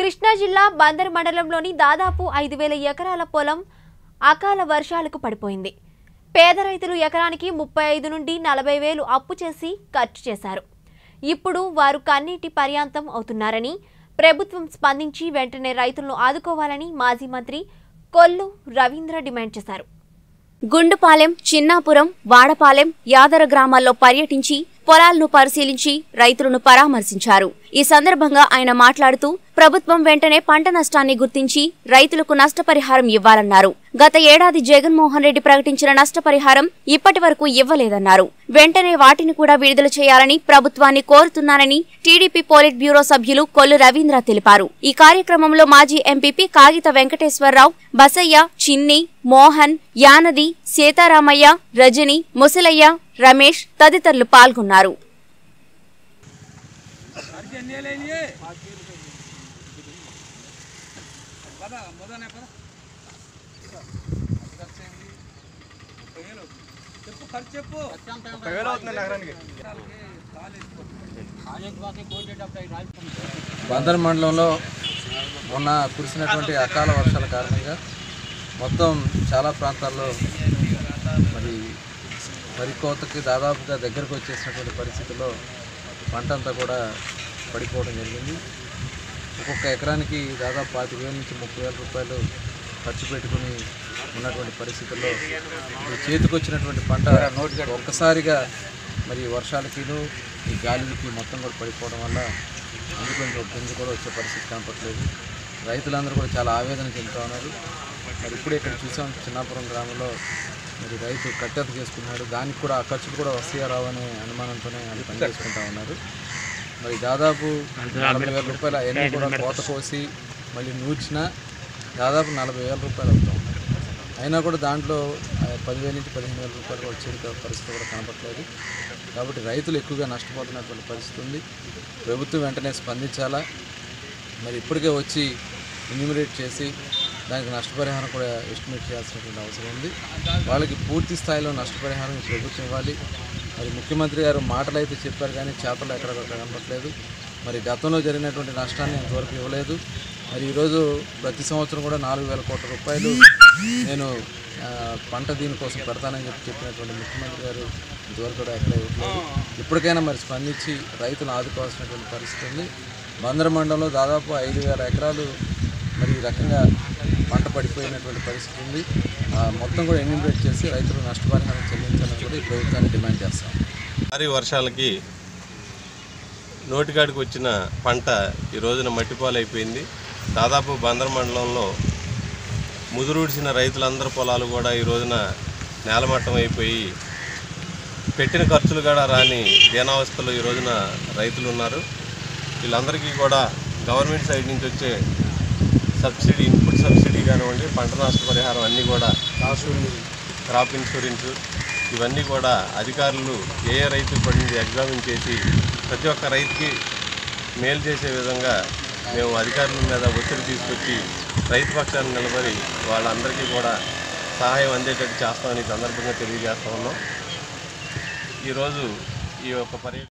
కృష్ణా జిల్లా బందర్ మండలంలోని దాదాపు ఐదు వేల ఎకరాల పొలం అకాల వర్షాలకు పడిపోయింది పేద రైతులు ఎకరానికి ముప్పై ఐదు నుండి నలభై వేలు అప్పు చేసి ఖర్చు చేశారు ఇప్పుడు వారు కన్నీటి పర్యాంతం అవుతున్నారని ప్రభుత్వం స్పందించి వెంటనే రైతులను ఆదుకోవాలని మాజీ మంత్రి కొల్లు రవీంద్ర డిమాండ్ చేశారు గుండుపాలెం చిన్నాపురం వాడపాలెం యాదర గ్రామాల్లో పర్యటించి పొలాలను పరిశీలించి రైతులను పరామర్శించారు ఈ సందర్భంగా ఆయన మాట్లాడుతూ ప్రభుత్వం వెంటనే పంట నష్టాన్ని గుర్తించి రైతులకు నష్టపరిహారం ఇవ్వాలన్నారు గత ఏడాది జగన్మోహన్ రెడ్డి ప్రకటించిన నష్టపరిహారం ఇప్పటి వరకు ఇవ్వలేదన్నారు వెంటనే వాటిని కూడా విడుదల చేయాలని ప్రభుత్వాన్ని కోరుతున్నానని టీడీపీ పోలిట్ బ్యూరో సభ్యులు కొల్లు రవీంద్ర తెలిపారు ఈ కార్యక్రమంలో మాజీ ఎంపీపీ కాగిత వెంకటేశ్వరరావు బసయ్య చిన్ని మోహన్ యానది సీతారామయ్య రజని ముసలయ్య రమేష్ తదితరులు పాల్గొన్నారు ముప్పై వేలు అవుతుంది నగరానికి బందర్ మండలంలో మొన్న కురిసినటువంటి అకాల వర్షాల కారణంగా మొత్తం చాలా ప్రాంతాల్లో మరి వరి కోతకి దాదాపుగా దగ్గరకు వచ్చేసినటువంటి పరిస్థితుల్లో పంట అంతా కూడా పడిపోవడం జరిగింది ఒక్కొక్క ఎకరానికి దాదాపు పాతి వేల నుంచి ముప్పై వేల రూపాయలు ఖర్చు పెట్టుకుని ఉన్నటువంటి పరిస్థితుల్లో ఈ చేతికి వచ్చినటువంటి పంట ఒక్కసారిగా మరి వర్షాలకిను ఈ గాలికి మొత్తం కూడా పడిపోవడం వల్ల అందుకు కొంచెం గింజ కూడా వచ్చే పరిస్థితి కనపట్లేదు రైతులందరూ కూడా చాలా ఆవేదన చెందుతూ ఉన్నారు మరి ఇప్పుడే ఇక్కడ చూసాం చిన్నాపురం గ్రామంలో మరి రైతు కట్టెత చేసుకున్నాడు దానికి కూడా ఆ ఖర్చులు కూడా వస్తాయా రావనే అనుమానంతోనే అది పని చేసుకుంటా ఉన్నారు మరి దాదాపు నలభై వేల రూపాయలు అవన్నీ కూడా కోత కోసి మళ్ళీ నూర్చినా దాదాపు నలభై వేల రూపాయలు అవుతాం అయినా కూడా దాంట్లో ఆ, పదివేల నుంచి పదిహేను వేల రూపాయలు వచ్చే పరిస్థితి కూడా కనపట్లేదు కాబట్టి రైతులు ఎక్కువగా నష్టపోతున్నటువంటి పరిస్థితి ఉంది ప్రభుత్వం వెంటనే స్పందించాలా మరి ఇప్పటికే వచ్చి ఎన్యూమరేట్ చేసి దానికి నష్టపరిహారం కూడా ఎస్టిమేట్ చేయాల్సినటువంటి అవసరం ఉంది వాళ్ళకి పూర్తి స్థాయిలో నష్టపరిహారం ఈ ప్రభుత్వం ఇవ్వాలి మరి ముఖ్యమంత్రి గారు మాటలు అయితే చెప్పారు కానీ చేతలు ఎక్కడ కనపట్లేదు మరి గతంలో జరిగినటువంటి నష్టాన్ని ఇంతవరకు ఇవ్వలేదు మరి ఈరోజు ప్రతి సంవత్సరం కూడా నాలుగు వేల కోట్ల రూపాయలు నేను ఆ, పంట దీనికోసం పెడతానని చెప్పి చెప్పినటువంటి ముఖ్యమంత్రి గారు ఇంతవరకు కూడా ఎక్కడ ఇవ్వట్లేదు ఇప్పటికైనా మరి స్పందించి రైతులను ఆదుకోవాల్సినటువంటి పరిస్థితి ఉంది బందర మండలంలో దాదాపు ఐదు వేల ఎకరాలు మరి ఈ రకంగా పంట పడిపోయినటువంటి పరిస్థితి ఉంది ఆ, మొత్తం కూడా ఎన్యూమరేట్ చేసి రైతులు నష్టపరిహారం చెల్లించాలని కూడా ఈ ప్రభుత్వాన్ని డిమాండ్ చేస్తాం భారీ వర్షాలకి నోటికాడికి వచ్చిన పంట ఈ రోజున మట్టిపాలైపోయింది దాదాపు బందర్ మండలంలో ముదురుడిసిన రైతులందరి పొలాలు కూడా ఈ రోజున నేలమట్టం అయిపోయి పెట్టిన ఖర్చులు కూడా రాని దీనావస్థలో ఈ రోజున రైతులు ఉన్నారు వీళ్ళందరికీ కూడా గవర్నమెంట్ సైడ్ నుంచి వచ్చే సబ్సిడీ ఇన్పుట్ సబ్సిడీ కానివ్వండి పంట నష్టపరిహారం అన్నీ కూడా క్రాప్ ఇన్సూరెన్స్ ఇవన్నీ కూడా అధికారులు ఏ ఏ రైతు పడింది ఎగ్జామిన్ చేసి ప్రతి ఒక్క రైతుకి మేలు చేసే విధంగా మేము అధికారుల మీద ఒత్తిడి తీసుకొచ్చి రైతు పక్షాన్ని నిలబడి వాళ్ళందరికీ కూడా సహాయం అందేటట్టు చేస్తామని ఈ సందర్భంగా తెలియజేస్తా ఉన్నాం ఈరోజు ఈ యొక్క పర్య